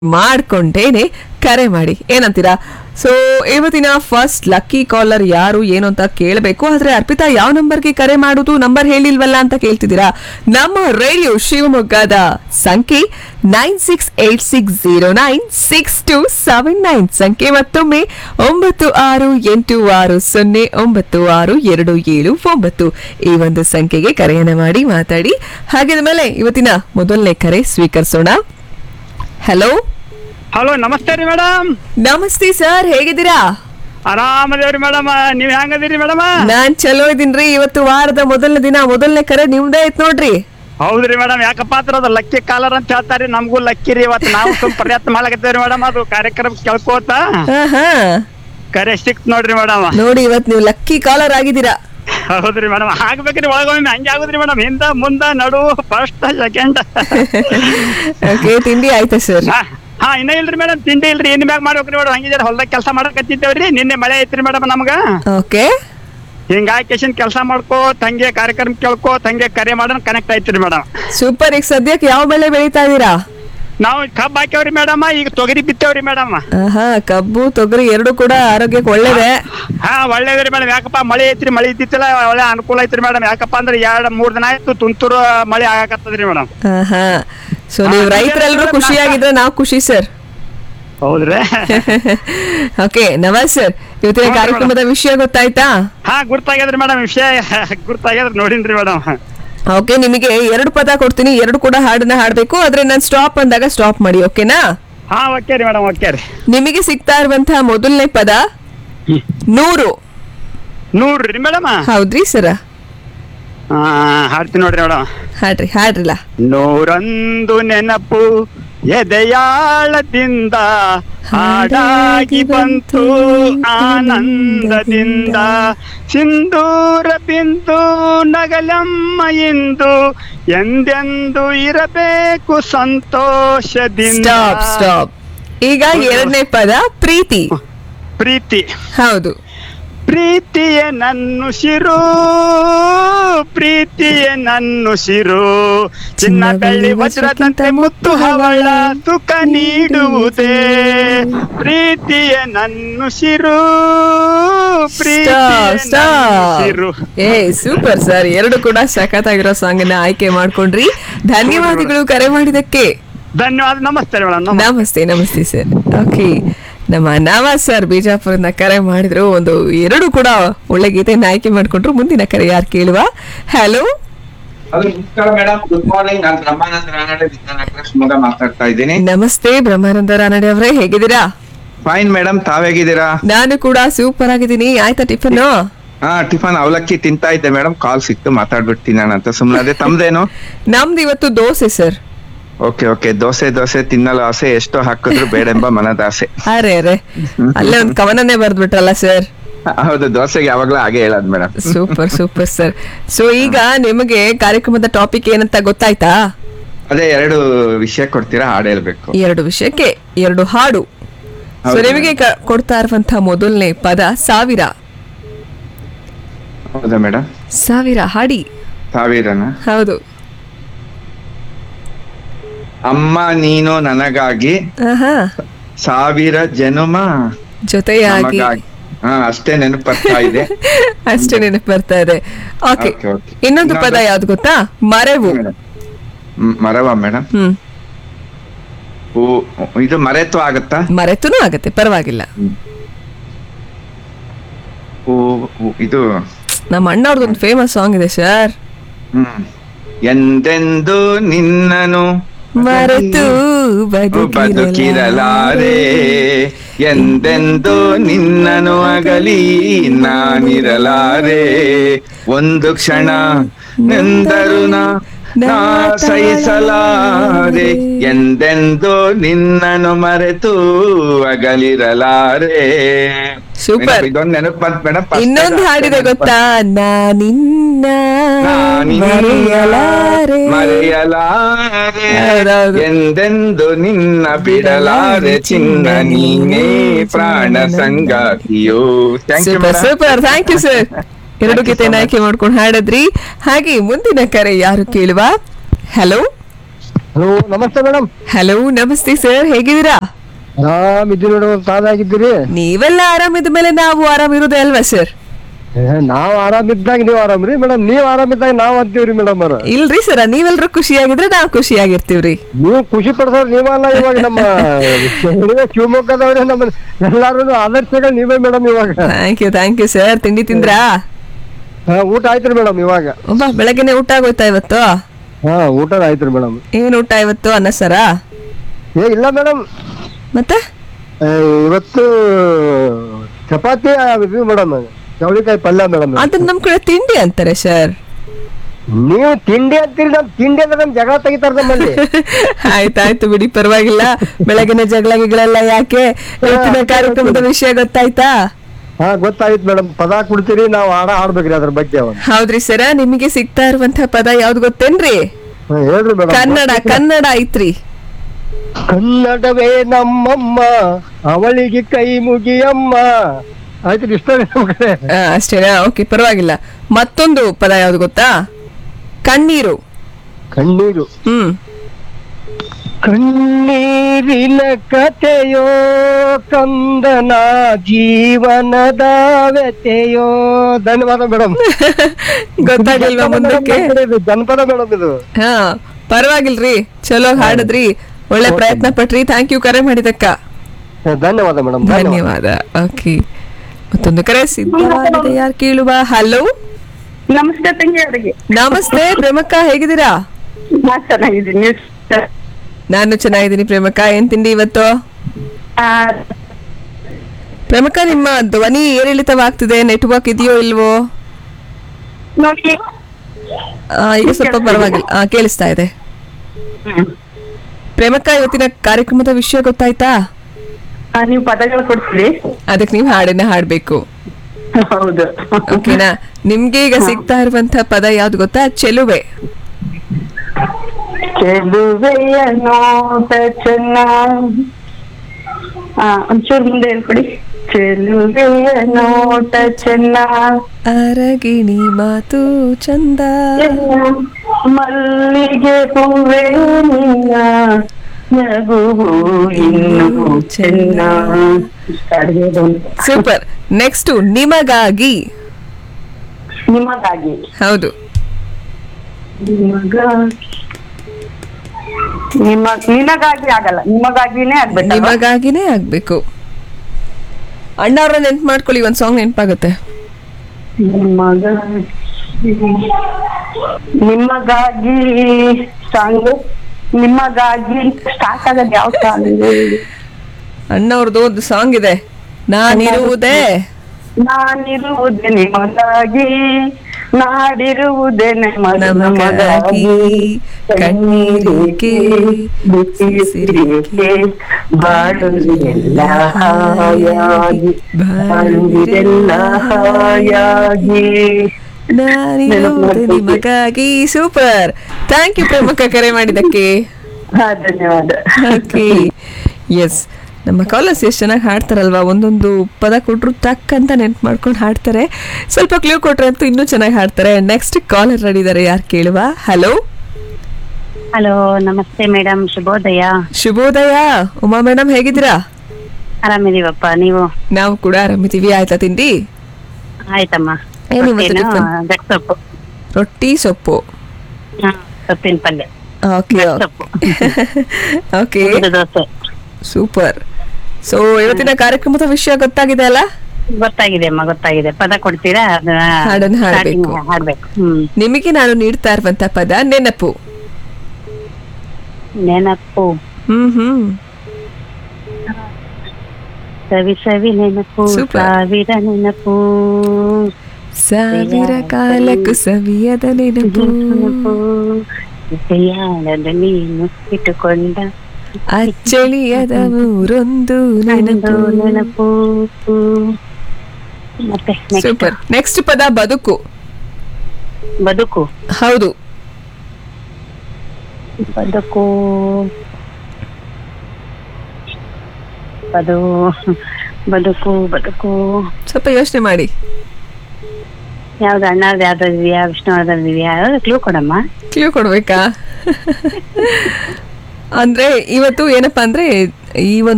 ಮಾಡ್ಕೊಂಡೇನೆ ಕರೆ ಮಾಡಿ ಏನಂತೀರಾ ಸೊ ಇವತ್ತಿನ ಫಸ್ಟ್ ಲಕ್ಕಿ ಕಾಲರ್ ಯಾರು ಏನು ಅಂತ ಕೇಳಬೇಕು ಆದ್ರೆ ಅರ್ಪಿತಾ ಯಾವ ನಂಬರ್ಗೆ ಕರೆ ಮಾಡುದು ನಂಬರ್ ಹೇಳಿಲ್ವಲ್ಲ ಅಂತ ಕೇಳ್ತಿದ್ದೀರಾ ನಮ್ಮ ರೇಡಿಯೋ ಶಿವಮೊಗ್ಗದ ಸಂಖ್ಯೆ nine six eight six zero nine six two seven nine ಸಂಖ್ಯೆ ಮತ್ತೊಮ್ಮೆ ಒಂಬತ್ತು ಆರು ಎಂಟು ಆರು ಸೊನ್ನೆ ಒಂಬತ್ತು ಆರು ಎರಡು ಏಳು ಒಂಬತ್ತು ಈ ಒಂದು ಸಂಖ್ಯೆಗೆ ಕರೆಯನ್ನ ಮಾಡಿ ಮಾತಾಡಿ ಹಾಗಿದ ಮೇಲೆ ಇವತ್ತಿನ ಮೊದಲನೇ ಕರೆ ಸ್ವೀಕರಿಸೋಣ ಹಲೋ ಹಲೋ ನಮಸ್ತೆ ರೀ ಮೇಡಮ್ ನಮಸ್ತೆ ಸರ್ ಹೇಗಿದ್ದೀರಾ ಆರಾಮದೇವ್ರಿ ಮೇಡಮ್ ನೀವ್ ಹೆಂಗದಿರಿ ಮೇಡಮ್ ನಾನ್ ಚಲೋ ಇದೀನ್ರಿ ಇವತ್ತು ವಾರದ ಮೊದಲನೇ ದಿನ ಮೊದಲನೇ ಕರೆ ನಿಮ್ದೇ ಐತ್ ನೋಡ್ರಿ ಹೌದ್ರಿ ಮೇಡಮ್ ಯಾಕಪ್ಪ ಅಂದ್ರೆ ಅದು ಲಕ್ಕಿ ಕಾಲರ್ ಅಂತ ಹೇಳ್ತಾರಿ ನಮಗೂ ಲಕ್ಕಿ ರೀ ಇವತ್ತು ನಾವು ಸ್ವಲ್ಪ ಪ್ರಯತ್ನ ಮಾಡಕತ್ತೇವ್ರಿ ಮೇಡಮ್ ಅದು ಕಾರ್ಯಕ್ರಮ ಕೇಳ್ಕೋತ ಹಾ ಹಾ ಕರೆ ಸಿಕ್ತ್ ನೋಡ್ರಿ ಮೇಡಮ್ ನೋಡಿ ಇವತ್ ನೀವು ಲಕ್ಕಿ ಕಾಲರ್ ಆಗಿದ್ದೀರಾ ಹೌದ್ರಿ ಮೇಡಮ್ ಆಗ್ಬೇಕ್ರಿ ಒಳಗೊಮ್ಮೆ ಹಂಗೆ ಆಗುದ್ರಿ ಮೇಡಮ್ ಹಿಂದ ಮುಂದ ನಡು ಫಸ್ಟ್ ಸೆಕೆಂಡ್ ಓಕೆ ತಿಂಡಿ ಆಯ್ತಾ ಸರ್ ಹಾ ಇನ್ನ ಇಲ್ರಿ ಮೇಡಮ್ ತಿಂಡಿ ಇಲ್ರಿ ಏನ್ ಬ್ಯಾಗ್ ಮಾಡ್ಬೇಕ್ರಿ ಮೇಡಮ್ ಹಂಗೆ ಜರ ಹೊಲ್ದಾಗ ಕೆಲಸ ಮಾಡಕತ್ತಿದ್ದೇವ್ರಿ ನಿನ್ನೆ ಮಳೆ ಐತ್ರಿ ಮೇಡಮ್ ನಮ್ಗ ಓಕೆ ಹಿಂಗಾಗಿ ಕೇಶನ್ ಕೆಲಸ ಮಾಡ್ಕೋ ತಂಗೆ ಕಾರ್ಯಕ್ರಮ ಕೇಳ್ಕೋ ತಂಗೆ ಕರೆ ಮಾಡೋಣ ಕನೆಕ್ಟ್ ಆಯ್ತ್ರಿ ಮೇಡಮ್ ಸೂಪರ್ ಈಗ ಸದ್ಯಕ್ಕೆ ಯಾವ ಬೆಳೆ ಬೆಳೀತಾ ಇದ್ದೀರಾ ನಾವು ಕಬ್ಬ್ ಹಾಕ್ಯಾವ್ರಿ ಮೇಡಮ್ ಈಗ ತೊಗರಿ ಬಿತ್ತೇವ್ರಿ ಮೇಡಮ್ ಆಹಾ ಕಬ್ಬು ತೊಗರಿ ಎರಡು ಕೂಡ ಆರೋಗ್ಯಕ್ಕೆ ಒಳ್ಳೇದೆ ಹಾ ಒಳ್ಳೇದ್ರಿ ಮೇಡಮ್ ಯಾಕಪ್ಪ ಮಳೆ ಐತ್ರಿ ಮಳೆ ಇದ್ದಿತ್ತಿಲ್ಲ ಒಳ್ಳೆ ಅನುಕೂಲ ಐತ್ರಿ ಮೇಡಮ್ ಯಾಕಪ್ಪ ಅಂದ್ರೆ ಎರಡ್ ಮೂರ್ ದಿನ ಆಯ್ತು ತುಂತುರು ಮಳೆ ಆಗಾಕತ್ತದ್ರಿ ಮೇಡಮ್ ಆಹಾ ಸೊ ನೀವು ರೈತರೆಲ್ಲರೂ ಖುಷಿಯಾಗಿದ್ರೆ ನಾವು ಖುಷಿ ಸರ್ ಹೌದ್ರಿ ಓಕೆ ನವಾಜ್ ಸರ್ ಇವತ್ತಿನ ಹೌದು ಕಾರ್ಯಕ್ರಮದ ವಿಷಯ ಗೊತ್ತಾಯ್ತಾ ಹಾ ಗುರ್ತಾಗ್ಯದ್ರಿ ಮೇಡಮ್ ವಿಷಯ ಗುರ್ತಾಗ್ಯದ್ರಿ ನೋಡಿನ್ರಿ ಮೇಡಮ್ ಓಕೆ ನಿಮಗೆ ಎರಡು ಪದ ಕೊಡ್ತೀನಿ ಎರಡು ಕೂಡ ಹಾಡನ್ನ ಹಾಡ್ಬೇಕು ಆದ್ರೆ ನಾನು ಸ್ಟಾಪ್ ಅಂದಾಗ ಸ್ಟಾಪ್ ಮಾಡಿ ಓಕೆನಾ ಹಾ ಓಕೆ ರೀ ಮೇಡಮ್ ಓಕೆ ರೀ ನಿಮಗೆ ಸಿಗ್ತಾ ಇರುವಂತಹ ಮೊದಲನೇ ಪದ ನೂರು ನೋಡ್ರಿ ಮೇಡಮ್ ಹೌದ್ರಿ ಸರ ಹಾ ಹಾಡ್ತೀನಿ ನೋಡ್ರಿ ಮೇಡಮ್ ಹಾಡ್ರಿ ಹಾಡ್ರಿಲ್ಲ ನೂರೊಂದು ನೆನಪು ಎದೆಯಾಳದಿಂದ ಹಾಡಾಗಿ ಬಂತು ಆನಂದದಿಂದ ಸಿಂಧೂರ ಬಿಂದು ನಗಲಮ್ಮ ಇಂದು ಎಂದೆಂದು ಇರಬೇಕು ಸಂತೋಷದಿಂದ ಸ್ಟಾಪ್ ಸ್ಟಾಪ್ ಈಗ ಎರಡನೇ ಪದ ಪ್ರೀತಿ ಪ್ರೀತಿ ಹೌದು ಪ್ರೀತಿಯ ನನ್ನು ಶಿರು ಪ್ರೀತಿಯ ನನ್ನು ಶಿರು ಚಿನ್ನ ಬೆಳ್ಳಿ ವಜ್ರದಂತೆ ಮುತ್ತು ಹವಳ ಸುಖ ನೀಡುವುದೇ ಪ್ರೀತಿಯ ನನ್ನು ಶಿರು ಪ್ರೀತಿಯ ಸ್ಟಾಪ್ ನನ್ನು ಶಿರು ಸ್ಟಾಪ್ ಏ ಸೂಪರ್ ಸರ್ ಎರಡು ಕೂಡ ಸಖತ್ತಾಗಿರೋ ಸಾಂಗ್ ಅನ್ನ ಆಯ್ಕೆ ಮಾಡ್ಕೊಂಡ್ರಿ ಧನ್ಯವಾದಗಳು ಕರೆ ಮಾಡಿದಕ್ಕೆ ಧನ್ಯವಾದ ನಮಸ್ತೆ ಮೇಡಮ್ ನಮಸ್ತೆ ನಮಸ್ತೆ ಸರ್ ಓಕೆ ನಮ್ಮ ನವಾಜ್ ಸರ್ ಬಿಜಾಪುರದಿಂದ ಕರೆ ಮಾಡಿದ್ರು ಒಂದು ಎರಡು ಕೂಡ ಒಳ್ಳೆ ಗೀತೆಯನ್ನು ಆಯ್ಕೆ ಮಾಡ್ಕೊಂಡ್ರು ಮುಂದಿನ ಕರೆ ಯಾರು ಕೇಳುವ ಹಲೋ ಹಲೋ ನಮಸ್ಕಾರ ಮೇಡಮ್ ಗುಡ್ ಮಾರ್ನಿಂಗ್ ನಾನು ಬ್ರಹ್ಮಾನಂದ ರಾನಡೆ ವಿದ್ಯಾನಗರ ಶಿವಮೊಗ್ಗ ಮಾತಾಡ್ತಾ ಇದ್ದೀನಿ ನಮಸ್ತೆ ಬ್ರಹ್ಮಾನಂದ ರಾನಡೆ ಅವರೇ ಹೇಗಿದ್ದೀರಾ ಫೈನ್ ಮೇಡಮ್ ತಾವೇಗಿದ್ದೀರಾ ನಾನು ಕೂಡ ಸೂಪರ್ ಆಗಿದ್ದೀನಿ ಆಯ್ತಾ ಟಿಫನ್ ಹಾ ಟಿಫನ್ ಅವಲಕ್ಕಿ ತಿಂತಾ ಇದ್ದೆ ಮೇಡಮ್ ಕಾಲ್ ಸಿಕ್ತು ಮಾತಾಡ್ಬಿಡ್ತೀನಿ ನಾನು ಅಂತ ಸುಮ್ಮನೆ ಅದೇ ತಮ್ದೇನು ನಮ್ದು ಇವತ್ತು dosa sir okay okay dosa dosa ತಿನ್ನಲು ಆಸೆ ಎಷ್ಟು ಹಾಕಿದ್ರು ಬೇಡೆಂಬ ಮನದಾಸೆ ಅರೆ ಅರೆ ಅಲ್ಲೇ ಒಂದು ಕವನನೇ ಬರ್ದ್ಬಿಟ್ರಲ್ಲ ಸರ್ ಹೌದು ದೋಸೆಗೆ ಯಾವಾಗ್ಲೂ ಹಾಗೆ ಹೇಳೋದು madam super super sir so ಈಗ ನಿಮಗೆ ಕಾರ್ಯಕ್ರಮದ ಟಾಪಿಕ್ ಏನಂತ ಗೊತ್ತಾಯ್ತಾ ಅದೇ ಎರಡು ವಿಷಯ ಕೊಡ್ತೀರಾ ಹಾಡು ಹೇಳ್ಬೇಕು ಎರಡು ವಿಷಯಕ್ಕೆ ಎರಡು ಹಾಡು ಸೊ ಹೌದು ನಿಮಗೆ ಕ- ಕೊಡ್ತಾ ಇರುವಂತಹ ಮೊದಲನೇ ಪದ ಸಾವಿರ ಹೌದಾ ಮೇಡಮ್ ಸಾವಿರ ಹಾಡಿ ಸಾವಿರನ ಹೌದು ಅಮ್ಮ ನೀನು ನನಗಾಗಿ ಆಹಾ ಸಾವಿರ ಜನುಮ ಜೊತೆಯಾಗಿ ನಮಗಾಗಿ ಹಾ ಅಷ್ಟೇ ನೆನಪು ಬರ್ತಾ ಇದೆ ಅಷ್ಟೇ ನೆನಪು ಬರ್ತಾ ಇದೆ ಓಕೆ Okay, okay. ಇನ್ನೊಂದು ಪದ ಇನ್ನೊಂದು- ಯಾವ್ದು ಗೊತ್ತಾ ಮರೆವು ಮೇಡಮ್ ಮ್- ಮರವ ಮೇಡಮ್ ಹ್ಮ್ ಹೂ ಇದು ಮರೆತು ಆಗತ್ತಾ ಮರೆತುನು ಆಗತ್ತೆ ಪರವಾಗಿಲ್ಲ ಹೂ ಹೂ- ಇದು ನಮ್ಮ ಅಣ್ಣವ್ರದೊಂದು ಫೇಮಸ್ ಸಾಂಗ್ ಇದೆ ಸರ್ ಹ್ಮ್ ಎಂದೆಂದು ನಿನ್ನನು ಮರೆತು ಬದುಕಿರಲಾರೆ ಬದುಕಿರಲಾರೆ ಎಂದೆಂದು ನಿನ್ನನು ಅಗಲಿ ನಾನಿರಲಾರೆ ಒಂದು ಕ್ಷಣ ನೆಂದರು ನಾ ನಾ ಸಹಿಸಲಾರೆ ಎಂದೆಂದು ನಿನ್ನನು ಮರೆತು ಅಗಲಿರಲಾರೆ Super. ಮೇಡಮ್, ಇದೊಂದು ನೆನಪು ಬಂತ್ ಮೇಡಮ್ first ಇನ್ನೊಂದು ಅಷ್ಟೇ ಹಾಡಿದೆ ನೆನಪು ಗೊತ್ತಾ ನಾನಿನ್ನ ನಾನಿನ್ನ ಮರೆಯಲಾರೆ ಮರೆಯಲಾರೆ ಹೌದೌದು. ಎಂದೆಂದು ನಿನ್ನ ಬಿಡಲಾರೆ ಚಿನ್ನ ನೀನೇ ಪ್ರಾಣ ಸಂಗಾತಿಯೋ thank you super super thank you sir ಎರಡು Thank you ಗೀತೆನ so much. ಆಯ್ಕೆ ಮಾಡ್ಕೊಂಡು ಹಾಡಿದ್ರಿ ಹಾಗೆ ಮುಂದಿನ ಕರೆ ಯಾರು ಕೇಳುವ ಹಲೋ ಹಲೋ ನಮಸ್ತೆ ಮೇಡಮ್ ಹಲೋ ನಮಸ್ತೆ ಸರ್ ಹೇಗಿದ್ದೀರಾ ಆರಾಮ್ ಇದ್ದೀವಿ ಮೇಡಮ್ ತಾವಾಗಿದ್ದೀರಿ ನೀವೆಲ್ಲ ಆರಾಮಿದ ಮೇಲೆ ನಾವು ಆರಾಮಿರೋದೇ ಅಲ್ವಾ ಸರ್ ಏ, ನಾವ್ ಆರಾಮಿದ್ದಾಗ ನೀವ್ ಆರಾಮ್ರಿ ಮೇಡಮ್ ನೀವ್ ಆರಾಮಿದ್ದಾಗ ನಾವ್ ಅಂತೀವ್ರಿ ಮೇಡಮ್ ಅವ್ರ ಇಲ್ರಿ ಸರ್ ನೀವೆಲ್ರೂ ಖುಷಿಯಾಗಿದ್ರೆ ನಾವು ಖುಷಿಯಾಗಿರ್ತೀವ್ರಿ ನೀವು ಖುಷಿ ಪಡಿಸೋರು ನೀವಲ್ಲ ಇವಾಗ ನಮ್ಮ ನೀವೇ ಶಿವಮೊಗ್ಗದವ್ರೆ ನಮ್ಮ ಎಲ್ಲಾರು ಆದರ್ಶಗಳು ನೀವೇ ಮೇಡಮ್ ಇವಾಗ thank you thank you sir ತಿಂಡಿ ತಿಂದ್ರಾ ಹಾ, ಊಟ ಆಯ್ತ್ರಿ ಮೇಡಮ್ ಇವಾಗ ಒಬ್ಬ ಬೆಳಗ್ಗೆನೆ ಊಟ ಆಗೋಯ್ತಾ ಇವತ್ತು ಹಾ ಊಟ ಆಯ್ತ್ರಿ ಮೇಡಮ್ ಏನ್ ಊಟ ಇವತ್ತು ಅನ್ನ ಸರ ಏ ಇಲ್ಲ ಮೇಡಮ್ ಮತ್ತೆ ಇವತ್ತು ಚಪಾತಿ ಇದು ಮೇಡಮ್ ಚೌಳಿಕಾಯಿ ಪಲ್ಯ ಮೇಡಮ್ ಅದನ್ನ ನಮ್ ಕಡೆ ತಿಂಡಿ ಅಂತಾರೆ ಸರ್ ನೀವು ತಿಂಡಿ ಅಂತೀರಿ ನಮ್ ತಿಂಡಿ ಅಂದ್ರೆ ನಮ್ ಜಗಳ ತೆಗಿತಾರ ನಮ್ಮಲ್ಲಿ ಆಯ್ತಾಯ್ತು ಬಿಡಿ ಪರವಾಗಿಲ್ಲ ಬೆಳಗಿನ ಜಗಳ ಗಿಗಳೆಲ್ಲ ಯಾಕೆ ಇವತ್ತಿನ ಕಾರ್ಯಕ್ರಮದ ವಿಷಯ ಗೊತ್ತಾಯ್ತಾ ಹಾ ಗೊತ್ತಾಯ್ತು ಮೇಡಮ್ ಪದ ಕೊಡ್ತೀರಿ ನಾವು ಹಾಡ ಹಾಡ್ಬೇಕ್ರಿ ಅದ್ರ ಬಗ್ಗೆ ಅವಾಗ ಹೌದ್ರಿ ಸರ ನಿಮಗೆ ಸಿಗ್ತಾ ಇರುವಂತಹ ಪದ ಯಾವ್ದು ಗೊತ್ತೇನ್ರಿ ಹಾ, ಹೇಳ್ರಿ ಮೇಡಮ್ ಕನ್ನಡ ಕನ್ನಡ ಐತ್ರಿ ಕನ್ನಡವೇ ನಮ್ಮಮ್ಮ ಅವಳಿಗೆ ಕೈ ಮುಗಿಯಮ್ಮ ಆಯ್ತು ಇಷ್ಟ ನಮ್ ಕಡೆ ಆ, ಅಷ್ಟೇನಾ ಓಕೆ ಪರವಾಗಿಲ್ಲ ಮತ್ತೊಂದು ಪದ ಯಾವ್ದು ಗೊತ್ತಾ ಕಣ್ಣೀರು ಕಣ್ಣೀರು ಹ್ಮ್ ಕಣ್ಣೀರಿನ ಕಥೆಯೋ ಕಂದನ ಜೀವನದ ವ್ಯತೆಯೋ ಧನ್ಯವಾದ ಮೇಡಮ್ ಗೊತ್ತಾಗಿಲ್ವಾ ಮುಂದಕ್ಕೆ ಜನಪದ ಮೇಡಮ್ ಇದು ಹಾ ಪರವಾಗಿಲ್ರಿ ಚಲೋ ಹಾಡಿದ್ರಿ ಒಳ್ಳೆ ಪ್ರಯತ್ನ ಪಟ್ರಿ ಥ್ಯಾಂಕ್ ಯು ಕರೆ ಮಾಡಿದಕ್ಕ ಧನ್ಯವಾದ ಮೇಡಮ್ ಧನ್ಯವಾದ ಓಕೆ ಮತ್ತೊಂದು ಕರೆ ಸಿದ್ಧವಾಗಿದೆ ಯಾರು ಕೇಳುವ ಹಲೋ ನಮಸ್ತೆ ತಂಗಿ ಅವರಿಗೆ ನಮಸ್ತೆ ಪ್ರೇಮಕ್ಕ ಹೇಗಿದ್ದೀರಾ ನಾ ಚೆನ್ನಾಗಿದ್ದೀನಿ ನೀವು ಸ- ನಾನು ಚೆನ್ನಾಗಿದ್ದೀನಿ ಪ್ರೇಮಕ್ಕ ಏನ್ ತಿಂಡಿ ಇವತ್ತು ಆ, ಪ್ರೇಮಕ್ಕ ನಿಮ್ಮ ಧ್ವನಿ ಏರಿಳಿತವಾಗ್ತಿದೆ ನೆಟ್ವರ್ಕ್ ಇದೆಯೋ ಇಲ್ವೋ ನೋಡಿ ಆ, ಈಗ ಸ್ವಲ್ಪ ಪರವಾಗಿಲ್ಲ ಆ, ಕೇಳಿಸ್ತಾ ಇದೆ ಹ್ಮ್. ಪ್ರೇಮಕ್ಕ ಇವತ್ತಿನ ಕಾರ್ಯಕ್ರಮದ ವಿಷಯ ಗೊತ್ತಾಯ್ತಾ ಆ, ನೀವು ಪದಗಳು ಕೊಡ್ತೀರಿ ಅದಕ್ಕೆ ನೀವು ಹಾಡನ್ನ ಹಾಡ್ಬೇಕು ಹೌದು ಓಕೆನಾ ನಿಮ್ಗೆ ಈಗ ಸಿಗ್ತಾ ಇರುವಂತ ಪದ ಯಾವ್ದು ಗೊತ್ತಾ ಚೆಲುವೆ ಚೆಲುವೆಯ ನೋಟ ಚೆನ್ನ ಆ, ಒಂಚೂರು ಮುಂದೆ ಹೇಳ್ಕೊಡಿ ಚೆಲುವೆಯ ನೋಟ ಚೆನ್ನ ಅರಗಿಣಿ ಮಾತು ಚಂದ ಮಲ್ಲಿಗೆ ಹೂವೇ ನಿನ್ನ ನಗುವು ಇನ್ನು ಚೆನ್ನ ಸೂಪರ್ ನೆಕ್ಸ್ಟ್ ನಿಮಗಾಗಿ ನಿಮಗಾಗಿ ಹೌದು ನಿಮಗ ನಿಮ್ಮ ನಿನಗಾಗಿ ಆಗಲ್ಲ ನಿಮಗಾಗಿನೇ ಆಗ್ಬೇಕು ನಿಮಗಾಗಿನೇ ಆಗ್ಬೇಕು ಅಣ್ಣವ್ರ ನೆನ್ಪು ಮಾಡ್ಕೊಳ್ಳಿ ಒಂದ್ ಸಾಂಗ್ ನೆನ್ಪಾಗುತ್ತೆ ನಿಮಗ ನಿಮಗಾಗಿ ಸಾಂಗ್ ನಿಮಗಾಗಿ ಸ್ಟಾರ್ಟ್ ಆಗೋದು ಯಾವ ಸಾಂಗ್ ಅಣ್ಣವ್ರದ್ದು ಒಂದು ಸಾಂಗ್ ಇದೆ ನಾನಿರುವುದೇ ನಾನಿರುವುದೇ ನಿಮಗಾಗಿ ನಾಡಿರುವುದೇ ನಮಗಾಗಿ ನಮಗಾಗಿ ಕಣ್ಣೀರಿಗೆ ಬಿಸಿಸಿರಿಕೆ ಬಾಳುವುದೆಲ್ಲ ಹಾಯಾಗಿ ಬಾಳುವುದೆಲ್ಲ ಹಾಯಾಗಿ ನಾನಿರುವುದೇ ನಿಮಗಾಗಿ ಸೂಪರ್ ಥ್ಯಾಂಕ್ ಯು ಪ್ರಮುಖ ಕರೆ ಮಾಡಿದಕ್ಕೆ ಹಾ ಧನ್ಯವಾದ ಓಕೆ ಎಸ್ ನಮ್ಮ ಕಾಲರ್ಸ್ ಎಷ್ಟು ಚೆನ್ನಾಗಿ ಹಾಡ್ತಾರಲ್ವಾ ಒಂದೊಂದು ಪದ ಕೊಟ್ರು ಟಕ್ ಅಂತ ನೆನ್ಪು ಮಾಡ್ಕೊಂಡು ಹಾಡ್ತಾರೆ ಸ್ವಲ್ಪ ಕ್ಲೂ ಕೊಟ್ರೆ ಅಂತೂ ಇನ್ನೂ ಚೆನ್ನಾಗಿ ಹಾಡ್ತಾರೆ ನೆಕ್ಸ್ಟ್ ಕಾಲರ್ ರೆಡಿ ಇದ್ದಾರೆ ಯಾರು ಕೇಳುವ ಹಲೋ ಹಲೋ ನಮಸ್ತೆ ಮೇಡಮ್ ಶುಭೋದಯ ಶುಭೋದಯ ಉಮಾ ಮೇಡಮ್ ಹೇಗಿದ್ದೀರಾ ಆರಾಮಿದೀವಪ್ಪ ನೀವು ನಾವು ಕೂಡ ಆರಾಮಿದ್ದೀವಿ ಆಯ್ತಾ ತಿಂಡಿ ಆಯ್ತಮ್ಮ ಏನ್ ಇವತ್ತು ರೊಟ್ಟಿನ ಟಿಫನ್? ಗಟ್ಟಿ ಸೊಪ್ಪು ರೊಟ್ಟಿ ಸೊಪ್ಪು ಹಾ, ಸೊಪ್ಪಿನ ಪಲ್ಯ ಓಕೆ ಸೊಪ್ಪು ಓಕೆ ಉದ್ದ ದೋಸೆ ಸೂಪರ್ ಸೊ ಇವತ್ತಿನ ಕಾರ್ಯಕ್ರಮದ ವಿಷಯ ಗೊತ್ತಾಗಿದೆ ಅಲ್ಲ ಗೊತ್ತಾಗಿದೆ ಅಮ್ಮ ಗೊತ್ತಾಗಿದೆ ಪದ ಕೊಡ್ತೀರಾ ಅದನ್ನ ಹಾಡನ್ನ ಹಾಡ್ಬೇಕು. starting ಹಾಡ್ಬೇಕು ಹ್ಮ್ ನಿಮಗೆ ನಾನು ನೀಡ್ತಾ ಇರುವಂತ ಪದ ನೆನಪು ನೆನಪು ಹ್ಮ್ ಹ್ಮ್ ಸವಿ ಸವಿ ನೆನಪು Super. ಸಾವಿರ ನೆನಪು ಸಾವಿರ ಕಾಲಕ್ಕೂ ಸವಿಯದ ನೆನಪು ನೆನಪು ಜಯಾಳದ ನೀನು ಇಟ್ಟುಕೊಂಡ ಅಚ್ಚಳಿಯದ ಮೂರೊಂದು ನೆನಪು ಒಂದು ನೆನಪು ಮತ್ತೆ next. ಸೂಪರ್ ನೆಕ್ಸ್ಟ್ ಪದ ಬದುಕು ಬದುಕು ಹೌದು ಬದುಕು ಅದು ಬದುಕು ಬದುಕು ಸ್ವಲ್ಪ ಯೋಚನೆ ಮಾಡಿ ಯಾವ್ದು ಅಣ್ಣಾರ್ದು ಯಾವ್ದು ಇದೆಯಾ ವಿಷ್ಣುವರ್ಧನ್ ಇದೆಯಾ ಯಾವ್ದು ಕ್ಲೂ ಕೊಡಮ್ಮ ಕ್ಲೂ ಕೊಡ್ಬೇಕಾ ಅಂದ್ರೆ ಇವತ್ತು ಏನಪ್ಪಾ ಅಂದ್ರೆ ಈ ಒಂದು